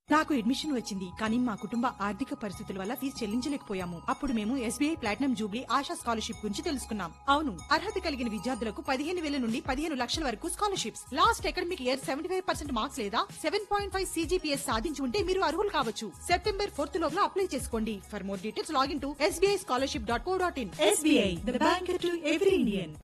నాకు అడ్మిషన్ వచ్చింది కానీ మా కుటుంబ ఆర్థిక పరిస్థితుల వల్ల ఫీజు చెల్లించలేకపోయాము అప్పుడు మేము SBI platinum jubilee Asha scholarship గురించి తెలుసుకున్నాం అవును అర్హత కలిగిన విద్యార్థులకు పదిహేను వేల నుండి పదిహేను లక్షల వరకు scholarships last academic year seventy five percent marks లేదా సెవెన్ పాయింట్ ఫైవ్ సీజీపీఎస్ సాధించి ఉంటే మీరు అర్హులు కావచ్చు సెప్టెంబర్ ఫోర్త్ లోగా అప్లై చేసుకోండి for more details login to SBI scholarship dot co dot in SBI the bank to every Indian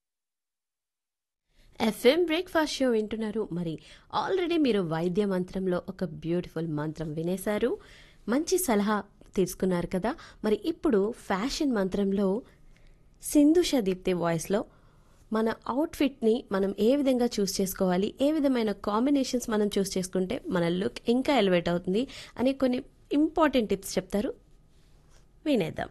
FM breakfast show వింటున్నారు మరి ఆల్రెడీ మీరు వైద్య మంత్రంలో ఒక బ్యూటిఫుల్ మంత్రం వినేశారు మంచి సలహా తీసుకున్నారు కదా మరి ఇప్పుడు ఫ్యాషన్ మంత్రంలో సింధు షదీప్తి వాయిస్లో మన అవుట్ఫిట్ని మనం ఏ విధంగా చూస్ చేసుకోవాలి ఏ విధమైన కాంబినేషన్స్ మనం చూస్ చేసుకుంటే మన లుక్ ఇంకా ఎలివేట్ అవుతుంది అని కొన్ని ఇంపార్టెంట్ టిప్స్ చెప్తారు వినేద్దాం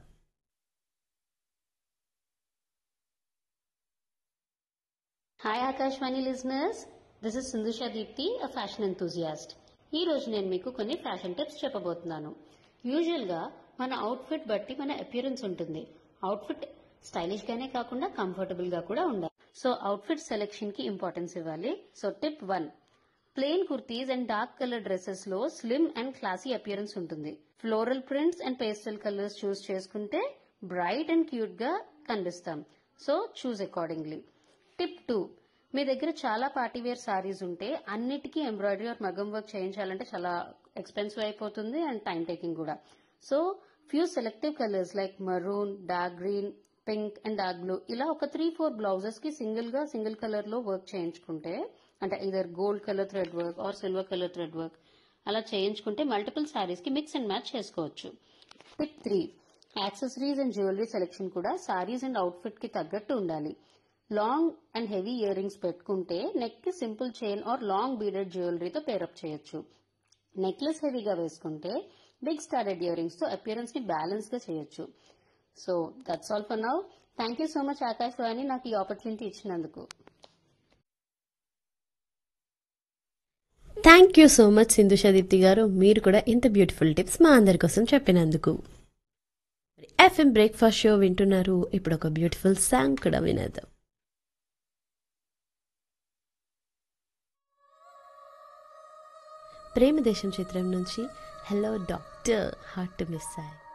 hi Akashvani listeners this is Sindhusha Deepti a fashion enthusiast ఈ రోజు నేను మీకు కొన్ని ఫ్యాషన్ టిప్స్ చెప్పబోతున్నాను యూజువల్ గా మన అవుట్ఫిట్ బట్టి మన అపియరెన్స్ ఉంటుంది అవుట్ఫిట్ స్టైలిష్ గానే కాకుండా కంఫర్టబుల్ గా కూడా ఉండాలి సో అవుట్ఫిట్ సెలెక్షన్ కి ఇంపార్టెన్స్ ఇవ్వాలి so tip one plain kurtis and dark colour dresses లో స్లిమ్ అండ్ క్లాసీ అపియరెన్స్ ఉంటుంది floral prints and pastel colours choose చేసుకుంటే బ్రైట్ అండ్ క్యూట్ గా కనిపిస్తాం so choose accordingly tip two మీ దగ్గర చాలా పార్టీ వేర్ సారీస్ ఉంటే అన్నిటికీ ఎంబ్రాయిడరీ ఆర్ మగం వర్క్ చేయించాలంటే చాలా ఎక్స్పెన్సివ్ అయిపోతుంది అండ్ టైం టేకింగ్ కూడా so few selective colours like maroon dark green pink and dark blue ఇలా ఒక త్రీ ఫోర్ బ్లౌజెస్ కి సింగిల్ గా సింగిల్ కలర్ లో వర్క్ చేయించుకుంటే అంటే ఇదర్ gold colour thread work or silver colour thread work అలా చేయించుకుంటే మల్టిపుల్ సారీస్ కి మిక్స్ అండ్ మ్యాచ్ చేసుకోవచ్చు tip three accessories and jewellery selection కూడా సారీస్ అండ్ అవుట్ఫిట్ కి తగ్గట్టు ఉండాలి long and heavy earrings పెట్టుకుంటే నెక్ కి simple chain or long beaded జ్యువెలరీతో పేరప్ చేయొచ్చు నెక్లెస్ హెవీగా వేసుకుంటే బిగ్ స్టార్డెడ్ ఇయర్ రింగ్స్ తో అపియరెన్స్ ని బ్యాలెన్స్ గా చేయొచ్చు so that's all for now thank you so much Akashvani నాకు ఈ ఆపర్చునిటీ ఇచ్చినందుకు thank you so much Sindhu Shadeepti గారు మీరు కూడా ఇంత బ్యూటిఫుల్ టిప్స్ మా అందరి కోసం చెప్పినందుకు ఎఫ్ఎం బ్రేక్ఫాస్ట్ షో వింటున్నారు ఇప్పుడు ఒక బ్యూటిఫుల్ సాంగ్ కూడా వినేద్దాం ప్రేమ దేశం చిత్రం నుంచి హలో డాక్టర్ హార్ట్ మిస్ అయ్యి